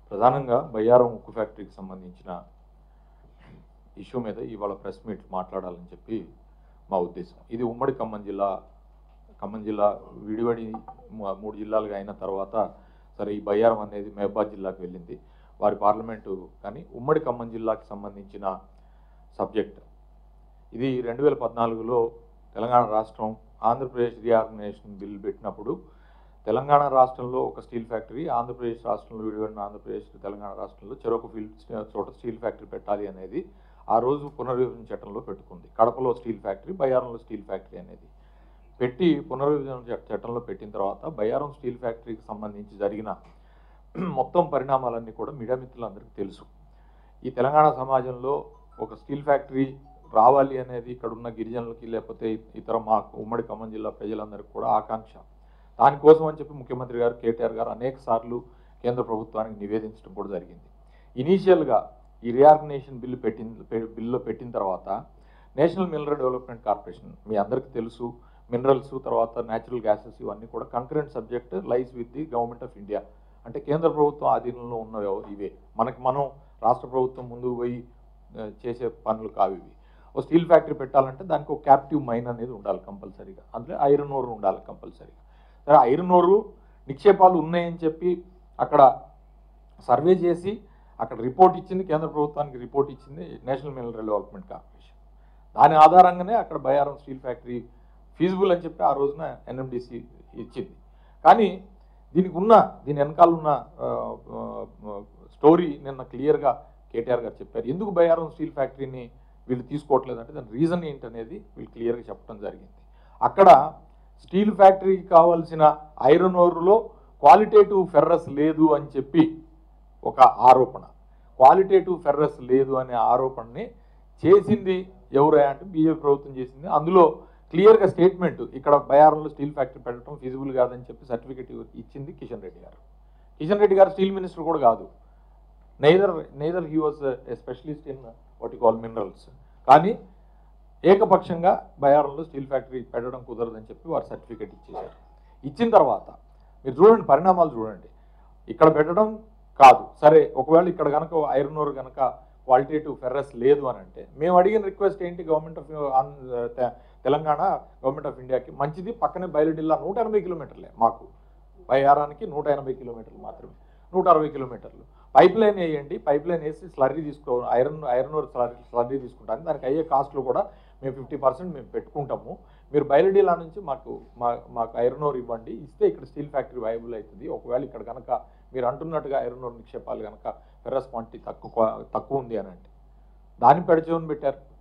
ప్రధానంగా బయ్యారం ఉక్కు ఫ్యాక్టరీకి సంబంధించిన ఇష్యూ మీద ఇవాళ ప్రెస్ మీట్ మాట్లాడాలని చెప్పి మా ఉద్దేశం ఇది ఉమ్మడి ఖమ్మం జిల్లా ఖమ్మం జిల్లా విడివడి మ- మూడు జిల్లాలుగా అయిన తర్వాత సరే ఈ బయ్యారం అనేది మహబాద్ జిల్లాకు వెళ్ళింది వారి పార్లమెంటు కానీ ఉమ్మడి ఖమ్మం జిల్లాకి సంబంధించిన సబ్జెక్ట్ ఇది రెండు వేల పద్నాలుగులో తెలంగాణ రాష్ట్రం ఆంధ్రప్రదేశ్ రీఆర్గనైజేషన్ బిల్ పెట్టినప్పుడు తెలంగాణ రాష్ట్రంలో ఒక స్టీల్ ఫ్యాక్టరీ ఆంధ్రప్రదేశ్ రాష్ట్రంలో విడిపడిన ఆంధ్రప్రదేశ్ తెలంగాణ రాష్ట్రంలో చెరొక ఫీల్ చోట స్టీల్ ఫ్యాక్టరీ పెట్టాలి అనేది ఆ రోజు పునర్విభజన చట్టంలో పెట్టుకుంది కడపలో స్టీల్ ఫ్యాక్టరీ బయ్యారంలో స్టీల్ ఫ్యాక్టరీ అనేది పెట్టి పునర్విభజన చట్ట- చట్టంలో పెట్టిన తర్వాత బయ్యారం స్టీల్ ఫ్యాక్టరీకి సంబంధించి జరిగిన మొత్తం పరిణామాలన్నీ కూడా మీడియా మిత్రులందరికీ తెలుసు ఈ తెలంగాణ సమాజంలో ఒక స్టీల్ ఫ్యాక్టరీ రావాలి అనేది ఇక్కడ ఉన్న గిరిజనులకి లేకపోతే ఇతర మా ఉమ్మడి ఖమ్మం జిల్లా ప్రజలందరికీ కూడా ఆకాంక్ష దానికోసం అని చెప్పి ముఖ్యమంత్రి గారు కేటీఆర్ గారు అనేక సార్లు కేంద్ర ప్రభుత్వానికి నివేదించడం కూడా జరిగింది ఇనీషియల్గా ఈ రీఆర్గనైజేషన్ బిల్లు పెట్టిన పె- బిల్లులో పెట్టిన తర్వాత నేషనల్ మినరల్ డెవలప్మెంట్ కార్పొరేషన్ మీ అందరికీ తెలుసు మినరల్స్ తర్వాత న్యాచురల్ గ్యాసెస్ ఇవన్నీ కూడా concurrent subject lies with the government of India అంటే కేంద్ర ప్రభుత్వం ఆధీనంలో ఉన్న వ్యవ- ఇవే మనకి మనం రాష్ట్ర ప్రభుత్వం ముందుకు పోయి ఆ, చేసే పనులు కావు ఇవి ఓ స్టీల్ ఫ్యాక్టరీ పెట్టాలంటే దానికి ఒక క్యాప్టివ్ మైన్ అనేది ఉండాలి కంపల్సరీగా అందులో ఐరన్ ఓర్ ఉండాలి కంపల్సరీగా సరే ఐరన్ ఓరు నిక్షేపాలు ఉన్నాయని చెప్పి అక్కడ సర్వే చేసి అక్కడ రిపోర్ట్ ఇచ్చింది కేంద్ర ప్రభుత్వానికి రిపోర్ట్ ఇచ్చింది నేషనల్ మినరల్ డెవలప్మెంట్ కార్పొరేషన్ దాని ఆధారంగానే అక్కడ బయారం స్టీల్ ఫ్యాక్టరీ ఫీజిబుల్ అని చెప్పి ఆ రోజున ఎన్ఎండిసి ఇచ్చింది కానీ దీనికి ఉన్న దీని వెనకాల ఉన్న ఆ, ఆ, స్టోరీ నిన్న క్లియర్గా కేటీఆర్ గారు చెప్పారు ఎందుకు బయారం స్టీల్ ఫ్యాక్టరీని వీళ్ళు తీసుకోవట్లేదు అంటే దాని రీజన్ ఏంటనేది వీళ్ళు క్లియర్గా చెప్పడం జరిగింది అక్కడ స్టీల్ ఫ్యాక్టరీకి కావాల్సిన ఐరన్ ఓర్లో క్వాలిటేటివ్ ఫెర్రస్ లేదు అని చెప్పి ఒక ఆరోపణ క్వాలిటేటివ్ ఫెర్రస్ లేదు అనే ఆరోపణని చేసింది ఎవరా అంటే బీజేపీ ప్రభుత్వం చేసింది అందులో క్లియర్గా స్టేట్మెంట్ ఇక్కడ బయారంలో స్టీల్ ఫ్యాక్టరీ పెట్టడం ఫిజిబుల్ కాదని చెప్పి సర్టిఫికేట్ ఇచ్చింది కిషన్ రెడ్డి గారు కిషన్ రెడ్డి గారు స్టీల్ మినిస్టర్ కూడా కాదు neither neither he was a specialist in what call minerals కానీ ఏకపక్షంగా బయారంలో స్టీల్ ఫ్యాక్టరీ పెట్టడం కుదరదని చెప్పి వారు సర్టిఫికేట్ ఇచ్చేశారు ఇచ్చిన తర్వాత మీరు చూడండి పరిణామాలు చూడండి ఇక్కడ పెట్టడం కాదు సరే ఒకవేళ ఇక్కడ కనుక ఐరన్ ఓర్ కనుక క్వాలిటేటివ్ ఫెర్రస్ లేదు అని అంటే మేము అడిగిన రిక్వెస్ట్ ఏంటి government of Telangana government of ఇండియాకి మంచిది పక్కనే బయలుడిల్లా నూట ఎనభై కిలోమీటర్లే మాకు బయ్యారానికి నూట ఎనభై కిలోమీటర్లు మాత్రమే నూట అరవై కిలోమీటర్లు పైప్ లైన్ వేయండి పైప్ లైన్ వేసి స్లర్రీ తీసుకో iron iron ore slurry slurry తీసుకుంటాను దానికి అయ్యే కాస్ట్లు కూడా మేము ఫిఫ్టీ పర్సెంట్ మేము పెట్టుకుంటాము మీరు బయలుడీలా నుంచి మాకు మా మాకు ఐరన్ ఓర్ ఇవ్వండి ఇస్తే ఇక్కడ స్టీల్ ఫ్యాక్టరీ వైబుల్ అవుతుంది ఒకవేళ ఇక్కడ కనుక మీరు అంటున్నట్టుగా ఐరన్ ఓర్ నిక్షేపాలు కనుక ఫెర్రస్ క్వాంటిటీ తక్కువ తక్కువ ఉంది అని అంటే దాన్ని పెడచమని పెట్టారు